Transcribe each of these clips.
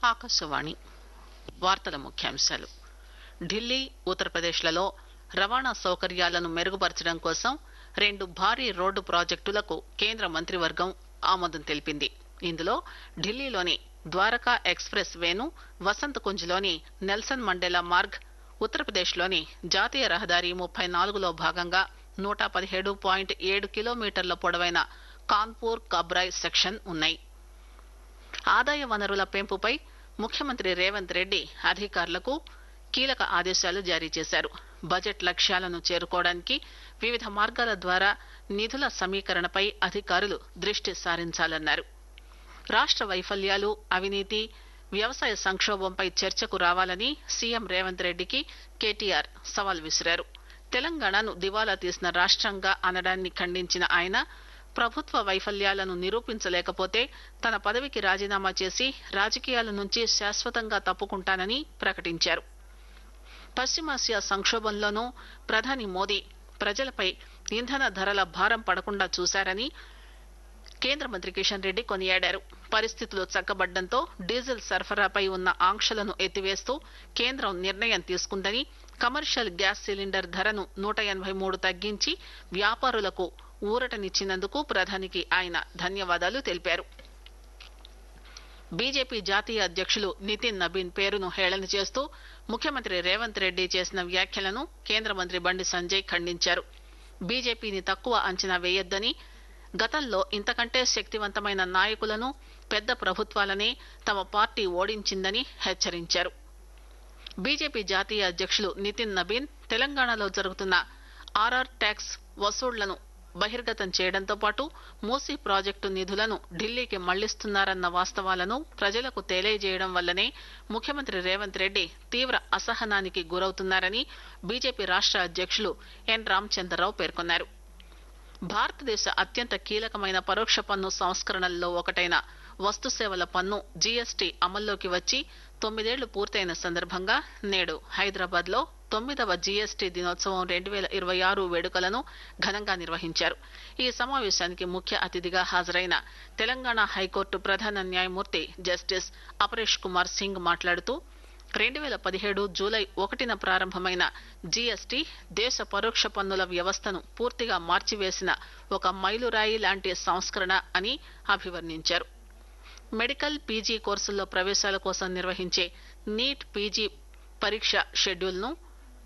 ఆకాశవాణి వార్తల ముఖ్యాంశాలు ఢిల్లీ ఉత్తరప్రదేశ్లలో రవాణా సౌకర్యాలను మెరుగుపరచడం కోసం రెండు భారీ రోడ్డు ప్రాజెక్టులకు కేంద్ర మంత్రివర్గం ఆమోదం తెలిపింది ఇందులో ఢిల్లీలోని Dwarka expressway Vasant Kunj లోని నెల్సన్ మండేలా మార్గ్ ఉత్తరప్రదేశ్లోని జాతీయ రహదారి ముప్పై నాలుగులో భాగంగా నూట పదిహేడు పాయింట్ ఏడు కిలోమీటర్ల పొడవైన కాన్పూర్ కబ్రాయ్ సెక్షన్ ఉన్నాయి ఆదాయ వనరుల పెంపుపై ముఖ్యమంత్రి రేవంత్ రెడ్డి అధికారులకు కీలక ఆదేశాలు జారీ చేశారు బడ్జెట్ లక్ష్యాలను చేరుకోవడానికి వివిధ మార్గాల ద్వారా నిధుల సమీకరణపై అధికారులు దృష్టి సారించాలన్నారు రాష్ట వైఫల్యాలు అవినీతి వ్యవసాయ సంక్షోభంపై చర్చకు రావాలని సీఎం రేవంత్ రెడ్డికి కేటీఆర్ సవాల్ విసిరారు తెలంగాణను దివాలా తీసిన రాష్టంగా అనడాన్ని ఖండించిన ఆయన ప్రభుత్వ వైఫల్యాలను నిరూపించలేకపోతే తన పదవికి రాజీనామా చేసి రాజకీయాల నుంచి శాశ్వతంగా తప్పుకుంటానని ప్రకటించారు పశ్చిమాసియా సంక్షోభంలోనూ ప్రధాని మోదీ ప్రజలపై ఇంధన ధరల భారం పడకుండా చూశారని కేంద్ర మంత్రి కిషన్ రెడ్డి కొనియాడారు పరిస్థితులు చక్కబడ్డంతో డీజిల్ సరఫరాపై ఉన్న ఆంక్షలను ఎత్తివేస్తూ కేంద్రం నిర్ణయం తీసుకుందని కమర్షియల్ గ్యాస్ సిలిండర్ ధరను నూట ఎనబై మూడు తగ్గించి వ్యాపారులకు ఊరటనిచ్చినందుకు ప్రధానికి ఆయన ధన్యవాదాలు తెలిపారు బీజేపీ జాతీయ అధ్యక్షులు నితిన్ నబీన్ పేరును హేళన చేస్తూ ముఖ్యమంత్రి రేవంత్ రెడ్డి చేసిన వ్యాఖ్యలను కేంద్ర మంత్రి బండి సంజయ్ ఖండించారు బీజేపీని తక్కువ అంచనా వేయొద్దని గతంలో ఇంతకంటే శక్తివంతమైన నాయకులను పెద్ద ప్రభుత్వాలనే తమ పార్టీ ఓడించిందని హెచ్చరించారు బీజేపీ జాతీయ అధ్యక్షులు నితిన్ నబీన్ తెలంగాణలో జరుగుతున్న ఆర్ఆర్ ట్యాక్స్ వసూళ్లను బహిర్గతం చేయడంతో పాటు మూసీ ప్రాజెక్టు నిధులను ఢిల్లీకి మళ్లిస్తున్నారన్న వాస్తవాలను ప్రజలకు తెలియజేయడం వల్లనే ముఖ్యమంత్రి రేవంత్ రెడ్డి తీవ్ర అసహనానికి గురవుతున్నారని బీజేపీ రాష్ట అధ్యక్షులు ఎన్ రామచంద్రరావు పేర్కొన్నారు భారతదేశ అత్యంత కీలకమైన పరోక్ష పన్ను సంస్కరణల్లో ఒకటైన వస్తు సేవల పన్ను జీఎస్టీ అమల్లోకి వచ్చి తొమ్మిదేళ్లు పూర్తయిన సందర్భంగా నేడు హైదరాబాద్ లో తొమ్మిదవ జీఎస్టీ దినోత్సవం రెండు వేల ఇరవై ఆరు వేడుకలను ఘనంగా నిర్వహించారు ఈ సమావేశానికి ముఖ్య అతిథిగా హాజరైన తెలంగాణ హైకోర్టు ప్రధాన న్యాయమూర్తి జస్టిస్ అపరేష్ కుమార్ సింగ్ మాట్లాడుతూ రెండు వేల పదిహేడు జూలై ఒకటిన ప్రారంభమైన జీఎస్టీ దేశ పరోక్ష పన్నుల వ్యవస్థను పూర్తిగా మార్చివేసిన ఒక మైలురాయి లాంటి సంస్కరణ అని అభివర్ణించారు మెడికల్ పీజీ కోర్సుల్లో ప్రవేశాల కోసం నిర్వహించే నీట్ పీజీ పరీక్ష షెడ్యూల్ ను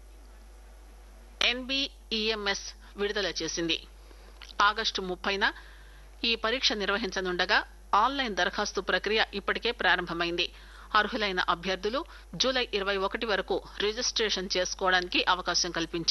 ఎన్బీఈఎంఎస్ విడుదల చేసింది ఆగస్టు ముప్పైన ఈ పరీక్ష నిర్వహించనుండగా ఆన్లైన్ దరఖాస్తు ప్రక్రియ ఇప్పటికే ప్రారంభమైంది అర్హులైన అభ్యర్థులు జూలై ఇరవై ఒకటి వరకు రిజిస్ట్రేషన్ చేసుకోవడానికి అవకాశం కల్పించారు